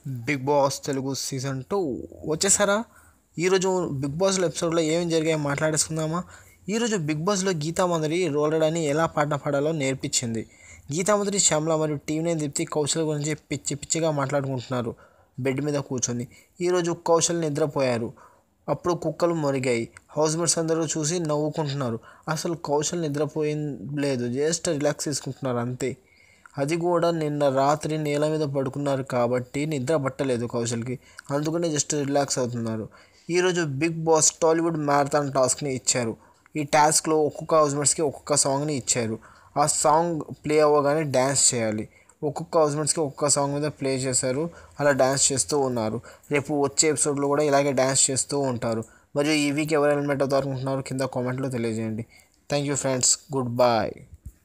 big Boss Telugu season two వచ్చేసారా ఈరోజు big బాస్లో ఎపిసోడ్లో ఏమేమి జరిగాయో మాట్లాడేసుకుందామా ఈరోజు బిగ్ బాస్లో గీతామందరి రోలడని ఎలా పాట పాడాలో నేర్పించింది గీతామందరి శ్యామల మరియు టీవీ దీప్తి కౌశల్ గురించి పిచ్చి పిచ్చిగా మాట్లాడుకుంటున్నారు బెడ్ మీద కూర్చొని ఈరోజు కౌశల్ నిద్రపోయారు అప్పుడు కుక్కలు మొరిగాయి హౌస్ మేట్స్ అందరూ చూసి నవ్వుకుంటున్నారు అసలు కౌశల్ నిద్రపోయి లేదు జస్ట్ రిలాక్స్ తీసుకుంటున్నారు అంతే అది కూడా నిన్న రాత్రి నేల మీద పడుకున్నారు కాబట్టి నిద్ర పట్టలేదు కౌశల్కి అందుకనే జస్ట్ రిలాక్స్ అవుతున్నారు ఈరోజు బిగ్ బాస్ టాలీవుడ్ మ్యారథాన్ టాస్క్ని ఇచ్చారు ఈ టాస్క్లో ఒక్కొక్క హౌస్మేట్స్కి ఒక్కొక్క సాంగ్ని ఇచ్చారు ఆ సాంగ్ ప్లే అవ్వగానే డ్యాన్స్ చేయాలి ఒక్కొక్క హౌస్మేట్స్కి ఒక్కొక్క సాంగ్ మీద ప్లే చేశారు అలా డ్యాన్స్ చేస్తూ ఉన్నారు రేపు వచ్చే ఎపిసోడ్లో కూడా ఇలాగే డ్యాన్స్ చేస్తూ ఉంటారు మరియు ఈ వీక్ ఎవరు ఎలిమినేట్ అవుతారు అనుకుంటున్నారు కింద కామెంట్లో తెలియజేయండి thank you friends good bye